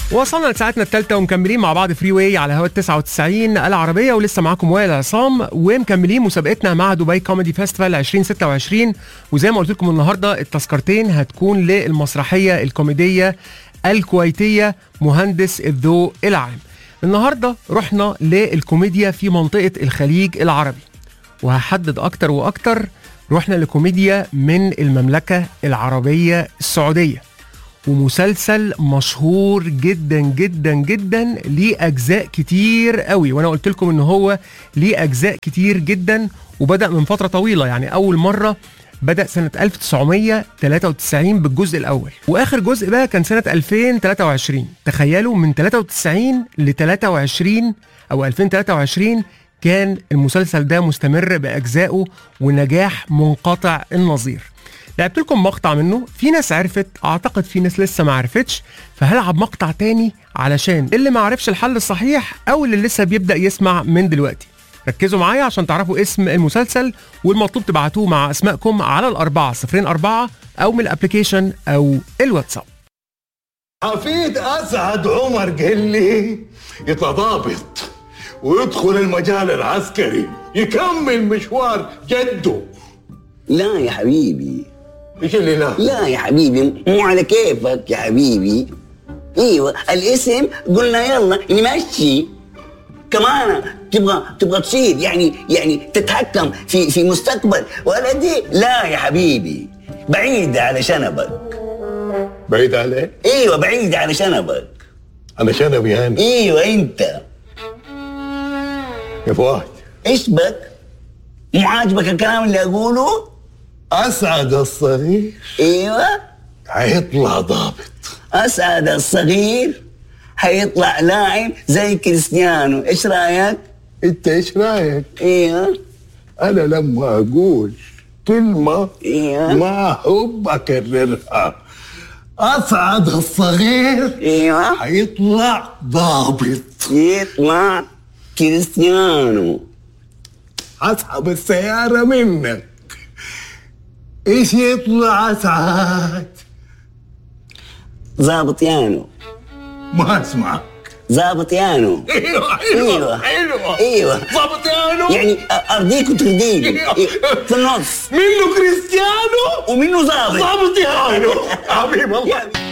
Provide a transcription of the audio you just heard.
وصلنا لساعتنا الثالثة ومكملين مع بعض فري واي على هوا 99 العربية ولسه معاكم وائل عصام ومكملين مسابقتنا مع دبي كوميدي فيستيفال 2026 وزي ما قلت لكم النهارده التذكرتين هتكون للمسرحية الكوميدية الكويتية مهندس الذوق العام. النهارده رحنا للكوميديا في منطقة الخليج العربي وهحدد أكتر وأكتر رحنا لكوميديا من المملكة العربية السعودية ومسلسل مشهور جدا جدا جدا ليه اجزاء كتير قوي وانا قلت لكم ان هو ليه اجزاء كتير جدا وبدا من فتره طويله يعني اول مره بدا سنه 1993 بالجزء الاول واخر جزء بقى كان سنه 2023 تخيلوا من 93 ل 23 او 2023 كان المسلسل ده مستمر باجزائه ونجاح منقطع النظير لعبت لكم مقطع منه في ناس عرفت اعتقد في ناس لسه ما عرفتش فهلعب مقطع تاني علشان اللي ما عرفش الحل الصحيح او اللي لسه بيبدا يسمع من دلوقتي ركزوا معايا عشان تعرفوا اسم المسلسل والمطلوب تبعتوه مع اسمائكم على الأربعة صفرين أربعة أو من الابلكيشن أو الواتساب حفيد اسعد عمر قال لي يتضابط ويدخل المجال العسكري يكمل مشوار جده لا يا حبيبي ايش اللي لا؟ لا يا حبيبي مو على كيفك يا حبيبي ايوه الاسم قلنا يلا نمشي كمان تبغى تبغى تصير يعني يعني تتحكم في في مستقبل ولدي لا يا حبيبي بعيدة على شنبك بعيد عليه؟ ايوه بعيدة على شنبك انا شنبي هاني ايوه انت يا فؤاد ايش بك؟ مو عاجبك الكلام اللي اقوله؟ اسعد الصغير ايوه حيطلع ضابط اسعد الصغير حيطلع لاعب زي كريستيانو ايش رايك؟ انت ايش رايك؟ ايوه انا لما اقول كلمه ايوه ما احب اكررها اسعد الصغير ايوه حيطلع ضابط يطلع كريستيانو اسحب السياره منك ايش يطلع اسعد؟ ظابط يانو ما اسمعك ظابط يانو ايوه حلوه ايوه حلوه ايوه ضابط يانو يعني ارضيك وترضيني في النص منه كريستيانو ومنه ظابط ضابط يانو حبيب الله